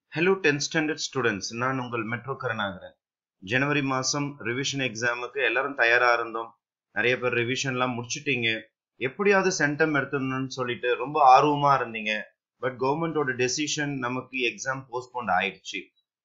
hello tenth standard students நான் உங்கள் metro Karunakaran ஜனவரி மாதம் ரிவிஷன் எக்ஸாமுக்கு எல்லாரும் தயாராக இருந்தோம் நிறைய பேர் ரிவிஷன்லாம் முடிச்சிட்டீங்க எப்படியாவது சென்டம் எடுத்துடணும்னு சொல்லிட்டு ரொம்ப ஆர்வமாக இருந்தீங்க பட் கவர்மெண்டோட டெசிஷன் நமக்கு எக்ஸாம் போஸ்ட்போண்ட் ஆயிடுச்சு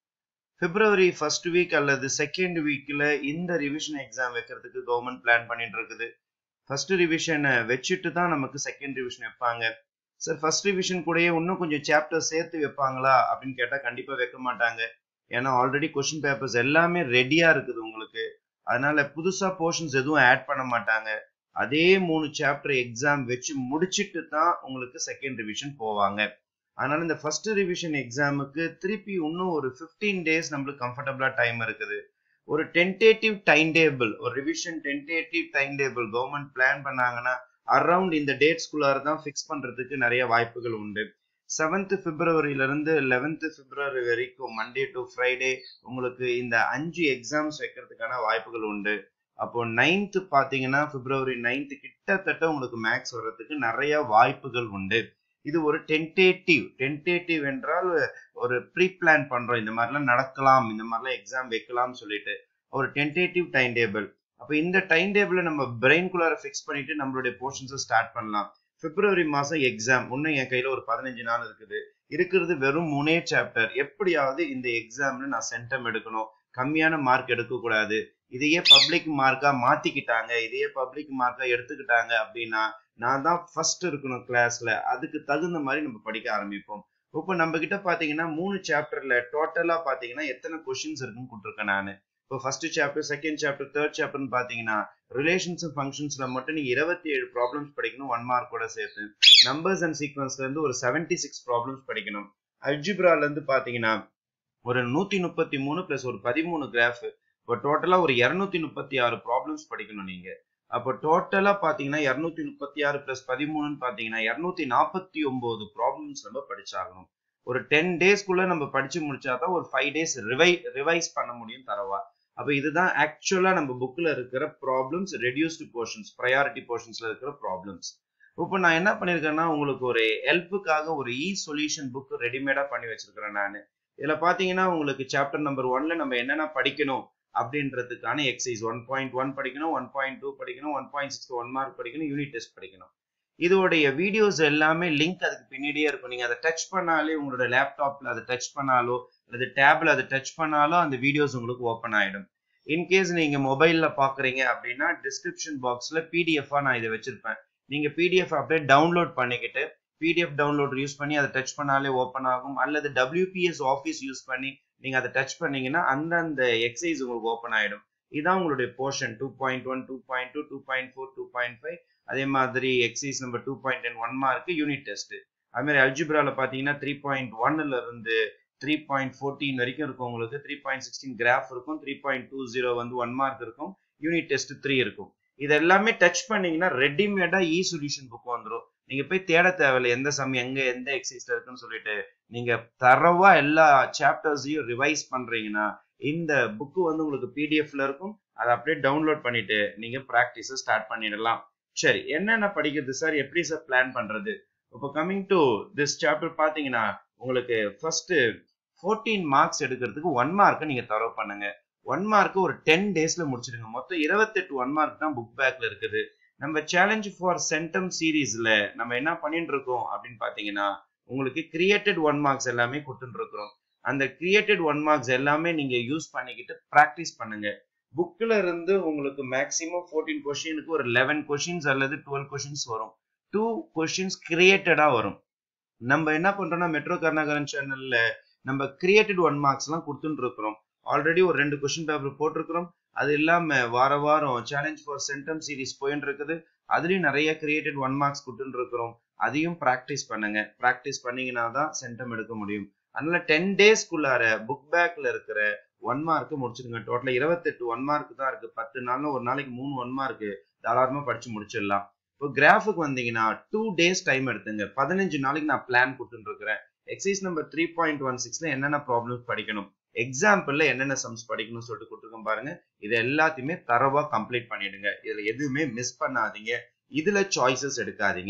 பிப்ரவரி ஃபர்ஸ்ட் வீக் அல்லது செகண்ட் வீக்கில் இந்த ரிவிஷன் எக்ஸாம் வைக்கிறதுக்கு கவர்மெண்ட் பிளான் பண்ணிட்டு இருக்குது ஃபர்ஸ்ட் ரிவிஷனை வச்சுட்டு தான் நமக்கு செகண்ட் ரிவிஷன் வைப்பாங்க சார் ஃபர்ஸ்ட் ரிவிஷன் கூடயே இன்னும் கொஞ்சம் சாப்டர் சேர்த்து வைப்பாங்களா அப்படின்னு கேட்டால் கண்டிப்பாக வைக்க மாட்டாங்க ஏன்னா ஆல்ரெடி கொஸ்டின் பேப்பர்ஸ் எல்லாமே ரெடியாக இருக்குது உங்களுக்கு அதனால புதுசாக போர்ஷன்ஸ் எதுவும் ஆட் பண்ண மாட்டாங்க அதே மூணு சாப்டர் எக்ஸாம் வச்சு முடிச்சிட்டு தான் உங்களுக்கு செகண்ட் ரிவிஷன் போவாங்க அதனால இந்த ஃபர்ஸ்ட் ரிவிஷன் எக்ஸாமுக்கு திருப்பி இன்னும் ஒரு ஃபிஃப்டீன் டேஸ் நம்மளுக்கு கம்ஃபர்டபுளா டைம் இருக்குது ஒரு டென்டேட்டிவ் டைம் டேபிள் ஒரு revision tentative timetable government plan பண்ணாங்கன்னா அரௌண்ட் இந்த டேட்ஸ்குள்ளார தான் ஃபிக்ஸ் பண்றதுக்கு நிறைய வாய்ப்புகள் உண்டு செவன்த் பிப்ரவரியில இருந்து லெவன்த் பிப்ரவரி வரைக்கும் மண்டே டு ஃப்ரைடே உங்களுக்கு இந்த அஞ்சு எக்ஸாம்ஸ் வைக்கிறதுக்கான வாய்ப்புகள் உண்டு அப்போ நைன்த் பாத்தீங்கன்னா பிப்ரவரி நைன்த் கிட்டத்தட்ட உங்களுக்கு மேக்ஸ் வர்றதுக்கு நிறைய வாய்ப்புகள் உண்டு இது ஒரு டென்டேட்டிவ் டென்டேட்டிவ் என்றால் ஒரு ப்ரீ பிளான் பண்றோம் இந்த மாதிரிலாம் நடக்கலாம் இந்த மாதிரிலாம் எக்ஸாம் வைக்கலாம்னு சொல்லிட்டு ஒரு டென்டேட்டிவ் டைம் டேபிள் அப்போ இந்த டைம் டேபிள நம்ம பிரெயின்குள்ளார ஃபிக்ஸ் பண்ணிட்டு நம்மளுடைய போர்ஷன்ஸை ஸ்டார்ட் பண்ணலாம் பிப்ரவரி மாசம் எக்ஸாம் இன்னும் என் கையில ஒரு பதினஞ்சு நாள் இருக்குது இருக்கிறது வெறும் மூணே சாப்டர் எப்படியாவது இந்த எக்ஸாம்ல நான் சென்டம் எடுக்கணும் கம்மியான மார்க் எடுக்கக்கூடாது இதையே பப்ளிக் மார்க்கா மாத்திக்கிட்டாங்க இதையே பப்ளிக் மார்க்கா எடுத்துக்கிட்டாங்க அப்படின்னா நான் தான் ஃபர்ஸ்ட் இருக்கணும் கிளாஸ்ல அதுக்கு தகுந்த மாதிரி நம்ம படிக்க ஆரம்பிப்போம் இப்போ நம்ம கிட்ட பாத்தீங்கன்னா மூணு சாப்டர்ல டோட்டலா பாத்தீங்கன்னா எத்தனை கொஸ்டின்ஸ் இருக்குன்னு கொடுத்துருக்கேன் நான் இப்போ first chapter second chapter third சாப்டர்னு பாத்தீங்கன்னா ரிலேஷன்ஸ் ஃபங்க்ஷன்ஸ்ல மட்டும் நீங்க இருபத்தி ஏழு ப்ராப்ளம்ஸ் படிக்கணும் ஒன் மார்க்கோட சேர்த்து நம்பர்ஸ் அண்ட் சீக்வன்ஸ்ல இருந்து ஒரு செவன்டி சிக்ஸ் ப்ராப்ளம்ஸ் படிக்கணும் அல்ஜிப்ரால இருந்து பாத்தீங்கன்னா ஒரு நூத்தி முப்பத்தி மூணு பிளஸ் ஒரு பதிமூணு கிராஃப் இப்போ டோட்டலா ஒரு இருநூத்தி முப்பத்தி ஆறு ப்ராப்ளம்ஸ் படிக்கணும் நீங்க அப்போ டோட்டலா பாத்தீங்கன்னா இருநூத்தி முப்பத்தி ஆறு பிளஸ் பதிமூணுன்னு பாத்தீங்கன்னா இருநூத்தி நாற்பத்தி ஒன்பது ப்ராப்ளம்ஸ் நம்ம படிச்சாகணும் ஒரு டென் டேஸ்க்குள்ள நம்ம படிச்சு முடிச்சாதான் ஒரு ஃபைவ் டேஸ் ரிவை ரிவைஸ் பண்ண முடியும் தரவா அப்ப இதுதான் ஆக்சுவலா நம்ம புக்ல இருக்கிற ப்ராப்ளம்ஸ் ரெடியூஸ்டு போர்ஷன்ஸ் ப்ரையாரிட்டி போர்ஷன்ஸ்ல இருக்கிற ப்ராப்ளம்ஸ் இப்போ நான் என்ன பண்ணிருக்கேன்னா உங்களுக்கு ஒரு ஹெல்ப்புக்காக ஒரு இ சொல்யூஷன் புக் ரெடிமேடா பண்ணி வச்சிருக்கிறேன் நான் இதுல பாத்தீங்கன்னா உங்களுக்கு சாப்டர் நம்பர் ஒன்ல நம்ம என்னென்ன படிக்கணும் அப்படின்றதுக்கான எக்ஸசைஸ் ஒன் பாயிண்ட் ஒன் படிக்கணும் ஒன் பாயிண்ட் டூ படிக்கணும் one point six one mark படிக்கணும் யூனிட் டெஸ்ட் படிக்கணும் இதோடைய வீடியோஸ் எல்லாமே லிங்க் அதுக்கு பின்னாடியே இருக்கும் நீங்க அதை டச் பண்ணாலே உங்களோட லேப்டாப்ல அதை டச் பண்ணாலோ அல்லது டேப்ல அதை டச் பண்ணாலும் அந்த வீடியோஸ் உங்களுக்கு ஓப்பன் ஆயிடும் இன்கேஸ் நீங்க மொபைல்ல பாக்குறீங்க அப்படின்னா டிஸ்கிரிப்ஷன் பாக்ஸ்ல பிடிஎஃபா நான் இதை வச்சிருப்பேன் நீங்க பிடிஎஃப் அப்படியே டவுன்லோட் பண்ணிக்கிட்டு பிடிஎஃப் டவுன்லோட் யூஸ் பண்ணி அதை டச் பண்ணாலே ஓப்பன் ஆகும் அல்லது டபிள்யூபிஎஸ் ஆஃபீஸ் யூஸ் பண்ணி நீங்க அதை டச் பண்ணீங்கன்னா அந்தந்த எக்ஸசைஸ் உங்களுக்கு ஓப்பன் ஆயிடும் இதான் உங்களுடைய portion two point one two point two two point four two point five அதே மாதிரி exercise number two point ten one mark unit test அது மாதிரி அல்ஜிப்ரால பாத்தீங்கன்னா த்ரீ பாயிண்ட் ஒன்னுல இருந்து த்ரீ பாயிண்ட் ஃபோர்டீன் வரைக்கும் இருக்கும் உங்களுக்கு த்ரீ பாயிண்ட் சிக்ஸ்டீன் கிராஃப் இருக்கும் த்ரீ பாயிண்ட் டூ ஜீரோ வந்து ஒன் மார்க் இருக்கும் யூனிட் டெஸ்ட் த்ரீ இருக்கும் இது எல்லாமே டச் பண்ணீங்கன்னா ரெடிமேடா இ சொல்யூஷன் புக் வந்துடும் நீங்க போய் தேட தேவையில்லை எந்த சமயம் எங்க எந்த எக்ஸசைஸ்ல இருக்குன்னு சொல்லிட்டு நீங்க தரவா எல்லா சாப்டர்ஸையும் ரிவைஸ் பண்றீங்கன்னா இந்த புக்கு வந்து உங்களுக்கு பிடிஎஃப்ல இருக்கும் அதை அப்படியே டவுன்லோட் பண்ணிட்டு நீங்க ப்ராக்டிஸை ஸ்டார்ட் பண்ணிடலாம் சரி என்னென்ன படிக்கிறது சார் எப்படி சார் பிளான் பண்றது இப்போ கம்மிங் டு திஸ் சாப்டர் பாத்தீங்கன்னா உங்களுக்கு ஃபர்ஸ்ட் ஃபோர்டீன் மார்க்ஸ் எடுக்கிறதுக்கு ஒன் மார்க்கை நீங்க தரவு பண்ணுங்க ஒன் மார்க் ஒரு டென் டேஸ்ல முடிச்சிடுங்க மொத்தம் இருபத்தெட்டு ஒன் மார்க் தான் புக் பேக்ல இருக்குது நம்ம சேலஞ்ச் ஃபார் சென்டம் சீரீஸ்ல நம்ம என்ன பண்ணிட்டு இருக்கோம் அப்படின்னு பாத்தீங்கன்னா உங்களுக்கு கிரியேட்டட் ஒன் மார்க்ஸ் எல்லாமே கொடுத்துட்டு இருக்கிறோம் அந்த கிரியேட்டட் ஒன் மார்க்ஸ் எல்லாமே நீங்க யூஸ் பண்ணிக்கிட்டு ப்ராக்டிஸ் பண்ணுங்க புக்ல இருந்து உங்களுக்கு மேக்ஸிமம் ஃபோர்டீன் கொஸ்டினுக்கு ஒரு லெவன் கொஸ்டின்ஸ் அல்லது டுவெல் கொஸ்டின்ஸ் வரும் டூ கொஸ்டின்ஸ் கிரியேட்டடா வரும் நம்ம என்ன பண்றோம்னா மெட்ரோ கருணாகரன் சேனல்ல நம்ம கிரியேட்டட் ஒன் மார்க்ஸ் எல்லாம் கொடுத்துட்டு இருக்கிறோம் ஆல்ரெடி ஒரு ரெண்டு கொஸ்டின் பேப்பர் போட்டிருக்கிறோம் அது இல்லாம வார வாரம் சேலஞ்ச் ஃபார் சென்டம் சீரிஸ் போயிட்டு இருக்குது அதுலயும் நிறைய கிரியேட்டட் ஒன் மார்க்ஸ் கொடுத்துட்டு இருக்கிறோம் அதையும் ப்ராக்டிஸ் பண்ணுங்க ப்ராக்டிஸ் பண்ணீங்கன்னா தான் சென்டம் எடுக்க முடியும் அதனால டென் டேஸ்க்குள்ளார புக் பேக்ல இருக்கிற ஒன் மார்க் முடிச்சிருங்க டோட்டலா இருபத்தெட்டு ஒன் மார்க் தான் இருக்கு பத்து நாள்ல ஒரு நாளைக்கு மூணு ஒன் மார்க் தாராளமா படிச்சு முடிச்சிடலாம் இப்போ கிராஃபுக்கு வந்தீங்கன்னா டூ டேஸ் டைம் எடுத்துங்க பதினஞ்சு நாளைக்கு நான் பிளான் கொடுத்துட்டு இருக்கிறேன் exercise number three point one சிக்ஸ்ல என்னென்ன ப்ராப்ளம்ஸ் படிக்கணும் எக்ஸாம்பிள்ல என்னென்ன சம்ஸ் படிக்கணும்னு சொல்லிட்டு கொடுத்துருக்கோம் பாருங்க இது எல்லாத்தையுமே தரவா கம்ப்ளீட் பண்ணிடுங்க இதுல எதுவுமே மிஸ் பண்ணாதீங்க இதுல சாய்ஸஸ் எடுக்காதீங்க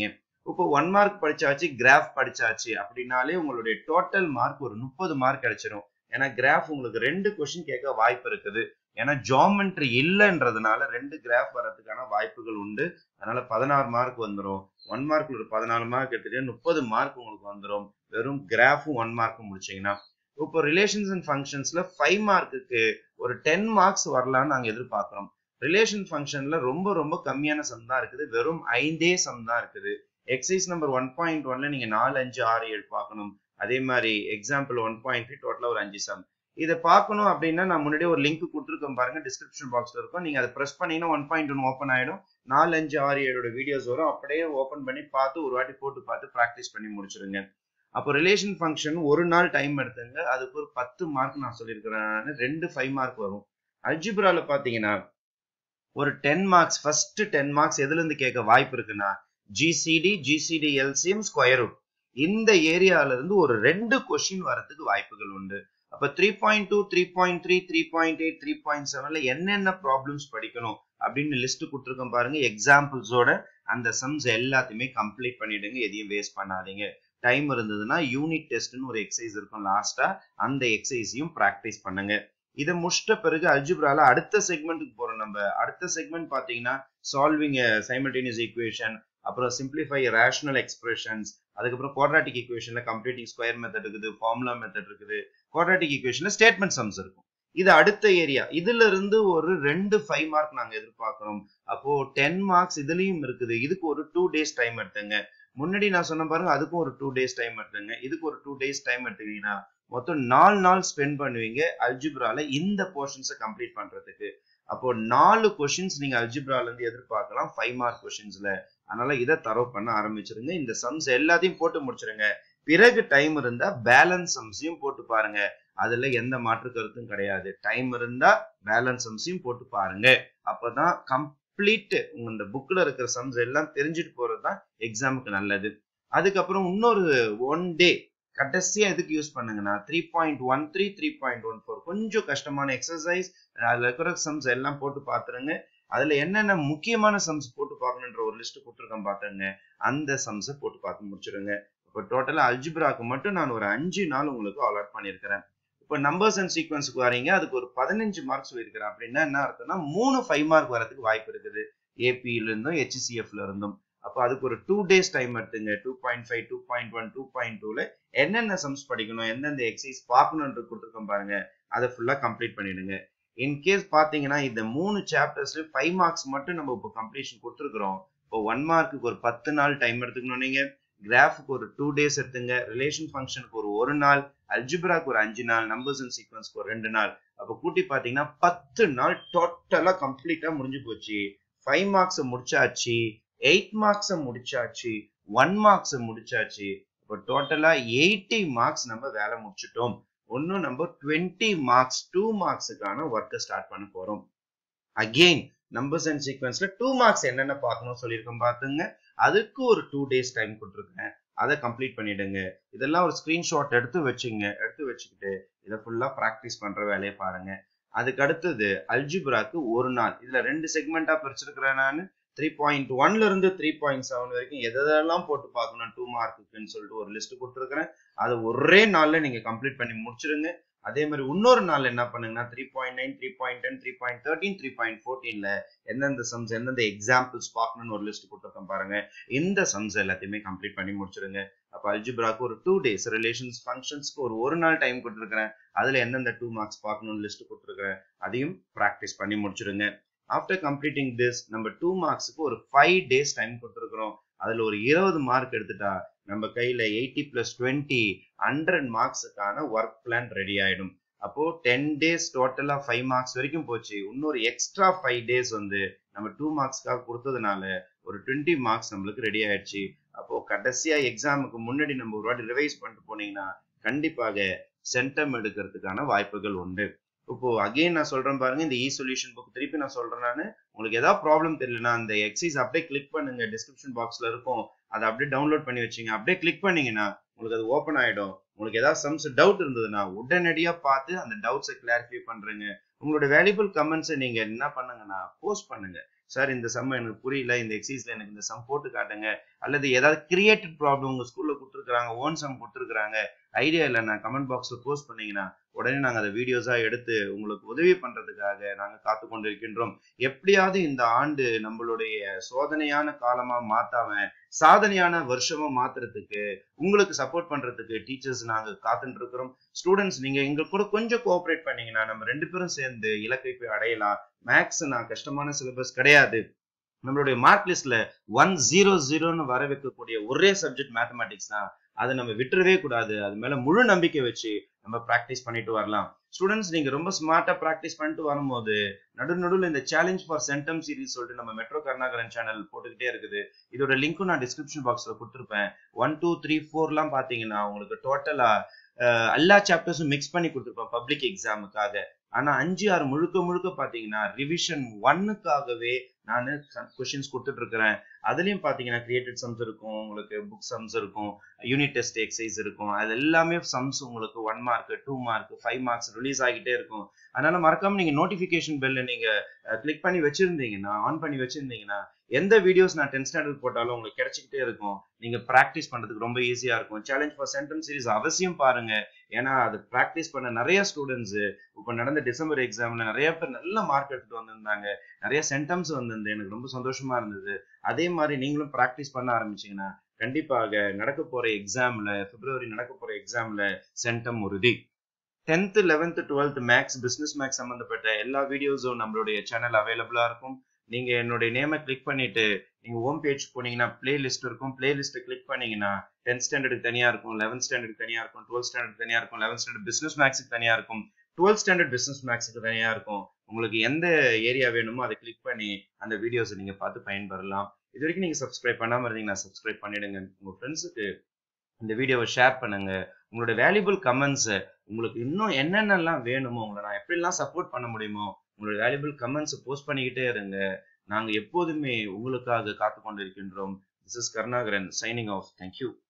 இப்போ ஒன் மார்க் படிச்சாச்சு கிராஃப் படிச்சாச்சு அப்படின்னாலே உங்களுடைய டோட்டல் மார்க் ஒரு முப்பது மார்க் கிடைச்சிரும் ஏன்னா கிராஃப் உங்களுக்கு ரெண்டு கொஸ்டின் கேட்க வாய்ப்பு இருக்குது ஏன்னா ஜாமெண்ட்ரி இல்லைன்றதுனால ரெண்டு கிராஃப் வர்றதுக்கான வாய்ப்புகள் உண்டு அதனால பதினாறு மார்க் வந்துடும் ஒன் மார்க் ஒரு பதினாலு மார்க் எடுத்துட்டு முப்பது மார்க் உங்களுக்கு வந்துடும் வெறும் கிராஃபும் ஒன் மார்க்கும் முடிச்சீங்கன்னா இப்போ ரிலேஷன்ஸ் அண்ட் ஃபங்க்ஷன்ஸ்ல ஃபைவ் மார்க்குக்கு ஒரு டென் மார்க்ஸ் வரலான்னு நாங்கள் எதிர்பார்க்குறோம் ரிலேஷன் ஃபங்க்ஷன்ல ரொம்ப ரொம்ப கம்மியான சம் தான் இருக்குது வெறும் ஐந்தே சம் தான் இருக்குது எக்ஸைஸ் நம்பர் ஒன் பாயிண்ட் ஒன்ல நீங்க நாலு அஞ்சு ஆறு ஏழு பார்க்கணும் அதே மாதிரி எக்ஸாம்பிள் ஒன் பாயிண்ட் த்ரீ டோட்டலா ஒரு அஞ்சு சம் இதை பார்க்கணும் அப்படின்னா நான் முன்னாடியே ஒரு லிங்க் கொடுத்துருக்கேன் பாருங்க டிஸ்கிரிப்ஷன் பாக்ஸ்ல இருக்கும் நீங்க அதை ப்ரெஸ் பண்ணீங்கன்னா ஒன் பாயிண்ட் ஒன் ஓப்பன் ஆயிடும் நாலு அஞ்சு ஆறு ஏழோட வீடியோஸ் வரும் அப்படியே ஓப்பன் பண்ணி பார்த்து ஒரு வாட்டி போட்டு பார்த்து ப்ராக்டிஸ் பண்ணி முடிச்சிருங்க அப்போ ரிலேஷன் ஃபங்க்ஷன் ஒரு நாள் டைம் எடுத்துங்க அதுக்கு ஒரு பத்து மார்க் நான் சொல்லியிருக்கிறேன் ரெண்டு ஃபைவ் மார்க் வரும் அல்ஜிப்ரால பாத்தீங்கன்னா ஒரு ten marks first ten marks எதுல இருந்து கேட்க வாய்ப்பு இருக்குன்னா GCD GCD LCM square root இந்த ஏரியால இருந்து ஒரு ரெண்டு கொஸ்டின் வரதுக்கு வாய்ப்புகள் உண்டு அப்ப three point two three point three three point eight three point செவன்ல என்னென்ன ப்ராப்ளம்ஸ் படிக்கணும் அப்படின்னு லிஸ்ட் கொடுத்துருக்கோம் பாருங்க எக்ஸாம்பிள்ஸோட அந்த சம்ஸ் எல்லாத்தையுமே கம்ப்ளீட் பண்ணிடுங்க எதையும் வேஸ்ட் பண்ணாதீங்க டைம் இருந்ததுன்னா யூனிட் டெஸ்ட்னு ஒரு எக்ஸசைஸ் இருக்கும் லாஸ்டா அந்த எக்ஸசைஸையும் ப்ராக்டிஸ் பண்ணுங்க இதை முடிச்சிட்ட பிறகு அல்ஜிப்ரால அடுத்த செக்மெண்ட்டுக்கு போறோம் நம்ம அடுத்த செக்மெண்ட் பாத்தீங்கன்னா சால்விங் சைமல்டேனியஸ் ஈக்குவேஷன் அப்புறம் சிம்பிளிஃபை ரேஷனல் எக்ஸ்பிரஷன்ஸ் அதுக்கப்புறம் குவாட்ராட்டிக் ஈக்குவேஷன்ல கம்ப்ளீட்டிங் ஸ்கொயர் மெத்தட் இருக்குது ஃபார்முலா மெத்தட் இருக்குது குவாட்ராட்டிக் ஈக்குவேஷன்ல ஸ்டேட்மெண்ட் சம்ஸ் இருக்கும் இது அடுத்த ஏரியா இதுல இருந்து ஒரு ரெண்டு ஃபைவ் மார்க் நாங்க எதிர்பார்க்கிறோம் அப்போ டென் மார்க்ஸ் இதுலயும் இருக்குது இதுக்கு ஒரு டூ டேஸ் டைம் எடுத்துங்க முன்னாடி நான் சொன்ன பாருங்க அதுக்கும் ஒரு டூ டேஸ் டைம் எடுத்துங்க இதுக்கு ஒரு டூ டேஸ் டைம் எடுத்துக்கிட்டீங்கன்னா மொத்தம் நாலு நாள் ஸ்பெண்ட் பண்ணுவீங்க அல்ஜிப்ரால இந்த போர்ஷன்ஸை கம்ப்ளீட் பண்றதுக்கு அப்போ நாலு கொஷின்ஸ் நீங்க அல்ஜிப்ரால இருந்து எதிர்பார்க்கலாம் ஃபைவ் மார்க் கொஷின்ஸ்ல அதனால இதை தரவு பண்ண ஆரம்பிச்சிருங்க இந்த சம்ஸ் எல்லாத்தையும் போட்டு முடிச்சிருங்க பிறகு டைம் இருந்தா பேலன்ஸ் சம்ஸையும் போட்டு பாருங்க அதுல எந்த மாற்று கருத்தும் கிடையாது டைம் இருந்தா பேலன்ஸ் சம்ஸையும் போட்டு பாருங்க அப்பதான் கம்ப்ளீட் உங்க இந்த புக்ல இருக்கிற சம்ஸ் எல்லாம் தெரிஞ்சுட்டு போறது தான் எக்ஸாமுக்கு நல்லது அதுக்கப்புறம் இன்னொரு ஒன் டே கடைசியா எதுக்கு யூஸ் பண்ணுங்கன்னா three point one three three point one four கொஞ்சம் கஷ்டமான எக்ஸசைஸ் அதுல இருக்கிற சம்ஸ் எல்லாம் போட்டு பாத்துருங்க அதுல என்னென்ன முக்கியமான சம்ஸ் போட்டு பார்க்கணுன்ற ஒரு லிஸ்ட் கொடுத்துருக்கேன் பாத்துருங்க அந்த சம்ஸை போட்டு பார்த்து முடிச்சிருங்க இப்போ டோட்டலா அல்ஜிப்ராக்கு மட்டும் நான் ஒரு அஞ்சு நாள் உங்களுக்கு அலாட் பண்ணியிருக்கிறேன் இப்போ நம்பர்ஸ் அண்ட் சீக்வன்ஸுக்கு வரீங்க அதுக்கு ஒரு பதினஞ்சு மார்க் சொல்லியிருக்கிறேன் அப்படின்னா என்ன அர்த்தம்னா மூணு ஃபைவ் மார்க் வரதுக்கு வாய்ப்பு இருக்குது ஏபியில இருந்தும் ஹெச்சிசிஎஃப்ல இருந்தும் அப்போ அதுக்கு ஒரு டூ டேஸ் டைம் எடுத்துங்க two point five two point one two point டூல என்னென்ன சம்ஸ் படிக்கணும் எந்தெந்த எக்ஸசைஸ் பார்க்கணுன்றது கொடுத்துருக்கோம் பாருங்க அதை ஃபுல்லா கம்ப்ளீட் பண்ணிடுங்க இன்கேஸ் பாத்தீங்கன்னா இந்த மூணு சாப்டர்ஸ்ல ஃபைவ் மார்க்ஸ் மட்டும் நம்ம இப்போ கம்ப்ளீஷன் கொடுத்துருக்குறோம் இப்போ ஒன் மார்க்குக்கு ஒரு பத்து நாள் டைம் எடுத்துக்கணும் நீங்க கிராஃபுக்கு ஒரு டூ டேஸ் எடுத்துங்க ரிலேஷன் ஃபங்க்ஷனுக்கு ஒரு ஒரு நாள் அல்ஜிப்ராக்கு ஒரு அஞ்சு நாள் நம்பர்ஸ் அண்ட் சீக்வன்ஸ்க்கு ஒரு ரெண்டு நாள் அப்போ கூட்டி பாத்தீங்கன்னா பத்து நாள் டோட்டலா கம்ப்ளீட்டா முடிஞ்சு போச்சு ஃபைவ் மார்க்ஸ் முடிச்சாச்சு எயிட் மார்க்ஸ் முடிச்சாச்சு ஒன் மார்க்ஸ் முடிச்சாச்சு இப்போ டோட்டலா எயிட்டி மார்க்ஸ் நம்ம வேலை முடிச்சிட்டோம் ஒன்னும் நம்ம டுவெண்ட்டி மார்க்ஸ் டூ மார்க்ஸுக்கான ஒர்க்கை ஸ்டார்ட் பண்ண போறோம் அகெயின் நம்பர்ஸ் அண்ட் சீக்வன்ஸ்ல டூ மார்க்ஸ் என்னென்ன பார்க்கணும் சொல்லியிருக்கோம் பார்த்துங்க அதுக்கு ஒரு டூ டேஸ் டைம் கொடுத்துருக்கேன் அதை கம்ப்ளீட் பண்ணிடுங்க இதெல்லாம் ஒரு ஸ்கிரீன்ஷாட் எடுத்து வச்சுங்க எடுத்து வச்சுக்கிட்டு இதை ஃபுல்லா ப்ராக்டிஸ் பண்ற வேலையை பாருங்க அதுக்கு அடுத்தது அல்ஜிப்ராக்கு ஒரு நாள் இதுல ரெண்டு செக்மெண்டா பிரிச்சிருக்கிறேன் நான் த்ரீ பாயிண்ட் ஒன்ல இருந்து த்ரீ பாயிண்ட் செவன் வரைக்கும் எதெல்லாம் போட்டு பார்க்கணும் டூ மார்க்குன்னு சொல்லிட்டு ஒரு லிஸ்ட் கொடுத்துருக்கிறேன் அதை ஒரே நாள்ல நீங்க கம்ப்ளீட் பண்ணி முடிச்சிருங்க அதே மாதிரி இன்னொரு நாள் என்ன பண்ணுங்கன்னா three point nine three point ten three point thirteen three point ஃபோர்டீன்ல எந்தெந்த சம்ஸ் எந்தெந்த எக்ஸாம்பிள்ஸ் பார்க்கணும்னு ஒரு லிஸ்ட் கொடுத்துருக்கேன் பாருங்க இந்த சம்ஸ் எல்லாத்தையுமே கம்ப்ளீட் பண்ணி முடிச்சிருங்க அப்போ அல்ஜிப்ராக்கு ஒரு டூ டேஸ் ரிலேஷன்ஸ் ஃபங்க்ஷன்ஸ்க்கு ஒரு ஒரு நாள் டைம் கொடுத்துருக்கிறேன் அதுல எந்தெந்த டூ மார்க்ஸ் பார்க்கணும்னு லிஸ்ட் கொடுத்துருக்கிறேன் அதையும் ப்ராக்டிஸ் பண்ணி முடிச்சிருங்க ஆஃப்டர் கம்ப்ளீட்டிங் திஸ் நம்ம டூ மார்க்ஸுக்கு ஒரு ஃபைவ் டேஸ் டைம் கொடுத்துருக்குறோம் அதுல ஒரு இருபது மார்க் எடுத்துட்டா நம்ம கையில எயிட்டி பிளஸ் டுவெண்ட்டி ஹண்ட்ரட் மார்க்ஸுக்கான ஒர்க் பிளான் ரெடி ஆயிடும் அப்போ டென் டேஸ் டோட்டலா ஃபைவ் மார்க்ஸ் வரைக்கும் போச்சு இன்னொரு எக்ஸ்ட்ரா ஃபைவ் டேஸ் வந்து நம்ம டூ மார்க்ஸ்க்காக கொடுத்ததுனால ஒரு டுவெண்ட்டி மார்க்ஸ் நம்மளுக்கு ரெடி ஆயிடுச்சு அப்போ கடைசியா எக்ஸாமுக்கு முன்னாடி நம்ம ஒரு வாட்டி ரிவைஸ் பண்ணிட்டு போனீங்கன்னா கண்டிப்பாக சென்டம் எடுக்கிறதுக்கான வாய்ப்புகள் உண்டு இப்போ அகைன் நான் சொல்றேன் பாருங்க இந்த இ சொல்யூஷன் புக் திருப்பி நான் சொல்றேன் நான் உங்களுக்கு ஏதாவது ப்ராப்ளம் தெரியலனா அந்த எக்ஸைஸ் அப்படியே கிளிக் பண்ணுங்க டிஸ்கிரிப்ஷன் பாக்ஸ்ல இருக்கும் அதை அப்படியே டவுன்லோட் பண்ணி வச்சுங்க அப்படியே கிளிக் பண்ணீங்கன்னா உங்களுக்கு அது ஓப்பன் ஆயிடும் உங்களுக்கு ஏதாவது சம்ஸ் டவுட் இருந்ததுன்னா உடனடியா பார்த்து அந்த டவுட்ஸை கிளாரிஃபை பண்றீங்க உங்களோட வேல்யூபிள் கமெண்ட்ஸை நீங்க என்ன பண்ணுங்கன்னா போஸ்ட் பண்ணுங்க சார் இந்த சம் எனக்கு புரியல இந்த எக்ஸசைஸ்ல எனக்கு இந்த சம் போட்டு காட்டுங்க அல்லது ஏதாவது கிரியேட்டட் ப்ராப்ளம் உங்க ஸ்கூல்ல கொடுத்துருக்காங்க ஓன் சம் கொடுத்துருக்காங்க ஐடியா இல்லை நான் கமெண்ட் பாக்ஸ்ல போஸ்ட் பண்ணீங்கன்னா உடனே நாங்கள் அதை வீடியோஸா எடுத்து உங்களுக்கு உதவி பண்றதுக்காக நாங்கள் காத்து கொண்டிருக்கின்றோம் எப்படியாவது இந்த ஆண்டு நம்மளுடைய சோதனையான காலமா மாத்தாம சாதனையான வருஷமா மாத்துறதுக்கு உங்களுக்கு சப்போர்ட் பண்றதுக்கு டீச்சர்ஸ் நாங்க காத்துட்டு இருக்கிறோம் ஸ்டூடெண்ட்ஸ் நீங்க எங்க கூட கொஞ்சம் கோஆபரேட் பண்ணீங்கன்னா நம்ம ரெண்டு பேரும் சேர்ந்து இலக்கை போய் அடையலாம் மேக்ஸ் நான் கஷ்டமான சிலபஸ் கிடையாது நம்மளுடைய மார்க் லிஸ்ட்ல ஒன் ஜீரோ ஜீரோன்னு வர வைக்கக்கூடிய ஒரே சப்ஜெக்ட் மேத்தமேட்டிக்ஸ் தான் அதை நம்ம விட்டுறவே கூடாது அது மேல முழு நம்பிக்கை வச்சு நம்ம ப்ராக்டிஸ் பண்ணிட்டு வரலாம் ஸ்டூடெண்ட்ஸ் நீங்க ரொம்ப ஸ்மார்ட்டா ப்ராக்டிஸ் பண்ணிட்டு வரும்போது நடு நடுவில் இந்த சேலஞ்ச் ஃபார் சென்டம் சீரிஸ் சொல்லிட்டு நம்ம மெட்ரோ கருணாகரன் சேனல் போட்டுக்கிட்டே இருக்குது இதோட லிங்க்கும் நான் டிஸ்கிரிப்ஷன் பாக்ஸ்ல கொடுத்துருப்பேன் ஒன் டூ த்ரீ ஃபோர்லாம் பாத்தீங்கன்னா உங்களுக்கு டோட்டலா எல்லா சாப்டர்ஸும் மிக்ஸ் பண்ணி கொடுத்துருப்பேன் பப்ளிக் எக்ஸாமுக்காக ஆனா அஞ்சு ஆறு முழுக்க முழுக்க பாத்தீங்கன்னா ரிவிஷன் ஒன்னுக்காகவே நான் கொஸ்டின்ஸ் கொடுத்துட்டு இருக்கிறேன் அதுலயும் பாத்தீங்கன்னா கிரியேட்டட் சம்ஸ் இருக்கும் உங்களுக்கு புக் சம்ஸ் இருக்கும் யூனிட் டெஸ்ட் எக்ஸசைஸ் இருக்கும் அது எல்லாமே சம்ஸ் உங்களுக்கு one mark two mark five marks release ஆகிட்டே இருக்கும் அதனால மறக்காம நீங்க நோட்டிபிகேஷன் பெல்ல நீங்க கிளிக் பண்ணி வச்சிருந்தீங்கன்னா ஆன் பண்ணி வச்சிருந்தீங்கன்னா எந்த வீடியோஸ் நான் டென்த் ஸ்டாண்டர்ட் போட்டாலும் உங்களுக்கு கிடைச்சிக்கிட்டே இருக்கும் நீங்க ப்ராக்டிஸ் பண்றதுக்கு ரொம்ப ஈஸியா இருக்கும் சேலஞ்ச் ஃபார் சென்டம் சீரிஸ் அவசியம் பாருங்க ஏன்னா அது ப்ராக்டிஸ் பண்ண நிறைய ஸ்டூடெண்ட்ஸ் இப்போ நடந்த டிசம்பர் எக்ஸாம்ல நிறைய பேர் நல்ல மார்க் எடுத்துட்டு வந்திருந்தாங்க நிறைய சென்டம்ஸ் வந்திருந்து எனக்கு ரொம்ப சந்தோஷமா இருந்தது அதே மாதிரி நீங்களும் ப்ராக்டிஸ் பண்ண ஆரம்பிச்சீங்கன்னா கண்டிப்பாக நடக்க போற எக்ஸாம்ல பிப்ரவரி நடக்க போற எக்ஸாம்ல சென்டம் உறுதி tenth eleventh twelfth maths business maths சம்பந்தப்பட்ட எல்லா வீடியோஸும் நம்மளுடைய சேனல் அவைலபிளா இருக்கும் நீங்க என்னுடைய நேமை கிளிக் பண்ணிட்டு நீங்க ஹோம் பேஜ் போனீங்கன்னா பிளே லிஸ்ட் இருக்கும் பிளே லிஸ்ட்டை கிளிக் பண்ணீங்கன்னா டென்த் ஸ்டாண்டர்டுக்கு தனியா இருக்கும் லெவன்த் ஸ்டாண்டர்டுக்கு தனியா இருக்கும் டுவெல்த் ஸ்டாண்டர்ட் தனியா இருக்கும் லெவன்த் ஸ்டாண்டர்ட் பிசினஸ் மேக்ஸுக்கு தனியா இருக்கும் டுவெல்த் ஸ்டாண்டர்ட் பிசினஸ் மேக்ஸுக்கு தனியா இருக்கும் உங்களுக்கு எந்த ஏரியா வேணுமோ அதை கிளிக் பண்ணி அந்த வீடியோஸை நீங்க பார்த்து பயன்பெறலாம் இது வரைக்கும் நீங்க சப்ஸ்கிரைப் பண்ணாம இருந்தீங்கன்னா சப்ஸ்கிரைப் பண்ணிடுங்க உங்க ஃப்ரெண்ட்ஸுக்கு இந்த வீடியோவை ஷேர் பண்ணுங்க உங்களோட வேல்யூபிள் கமெண்ட்ஸ் உங்களுக்கு இன்னும் என்னென்னலாம் வேணுமோ உங்களை நான் எப்படிலாம் சப்போர்ட் பண்ண முடியுமோ உங்களோட வேல்யூபிள் கமெண்ட்ஸ் போஸ்ட் பண்ணிக்கிட்டே இருங்க நாங்க எப்போதுமே உங்களுக்காக காத்து கொண்டிருக்கின்றோம் this is Karunakaran signing off thank you